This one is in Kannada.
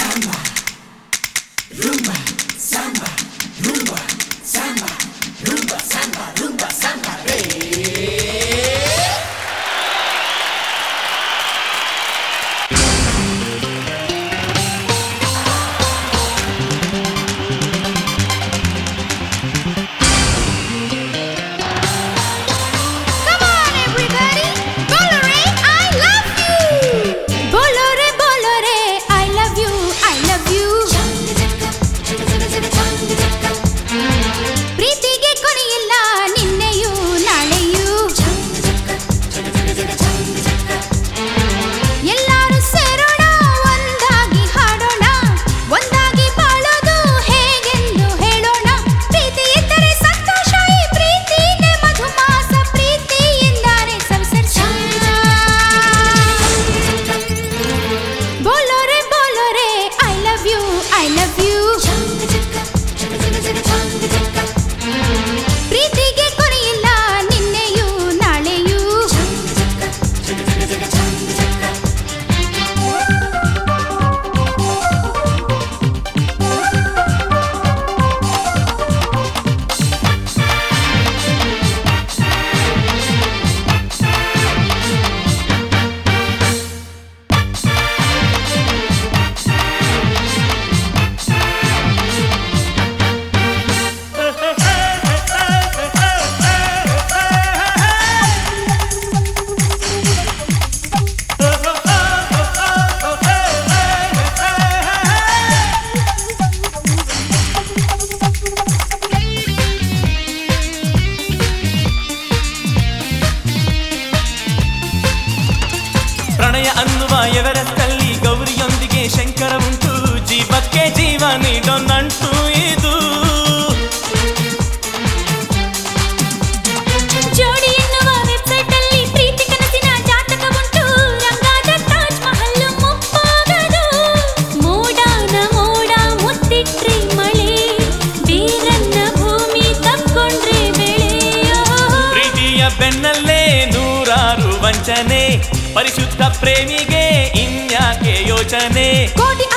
Come on, everybody! Bolore, I love you! Bolore, bolore, I love you, I love you. ಪ್ರೀತಿಗೆ ಕೊನೆಯಿಲ್ಲ ನಿನ್ನೆಯೂ ನಾಳೆಯೂ ಎಲ್ಲರೂ ಸೇರೋಣ ಒಂದಾಗಿ ಹಾಡೋಣ ಒಂದಾಗಿ ಬಾಳೋದು ಹೇಗೆಂದು ಹೇಳೋಣ ಪ್ರೀತಿ ಇದ್ದರೆ ಸಂತೋಷ ಈ ಪ್ರೀತಿಗೆ ಮಧುಮಾಸ ಪ್ರೀತಿಯಿಂದಾನೆ ಸಂಸರ್ಷ ಬೋಲೋರೆ ಬೋಲೋರೆ I love you I love you ಪ್ರೀತಿಗೆ ಕೊನೆಯಿಲ್ಲ ನಿನ್ನೆಯೂ ನಾಳೆಯೂ ಪ್ರಣಯ ಅನ್ನುವ ಎವರೆಸ್ಟಲ್ಲಿ ಗೌರಿಯೊಂದಿಗೆ ಶಂಕರ ಉಂಟು ಜೀವಕ್ಕೆ ಜೀವ ನೀಡೋ ನಂಟು ಇದು ಜೋಡಿ ಎನ್ನುವ ವೆಬ್ಸೈಟ್ ಅಲ್ಲಿ ಪ್ರೀತಿ ಕನಸಿನ ಜಾತಕ ಉಂಟು ರಂಗಾದ ತಾಜ್ ಮಹಲ್ ಮುಪ್ಪಾಗದು ಮೋಡಾನ ಮೋಡ ಮುತ್ತಿಟ್ರೆ ಮಳೆ ಬೇರನ್ನ ಭೂಮಿ ತಕ್ಕೊಂಡ್ರೆ ಬೆಳೆಯೋ ಪ್ರೀತಿಯ ಬೆನ್ನಲ್ಲೇ ನೂರಾರು ವಂಚನೆ ಪರಿಶುದ್ಧ ಪ್ರೇಮಿಗೆ ಇನ್ಯಾಕೆ ಯೋಚನೆ ಕೋಟಿ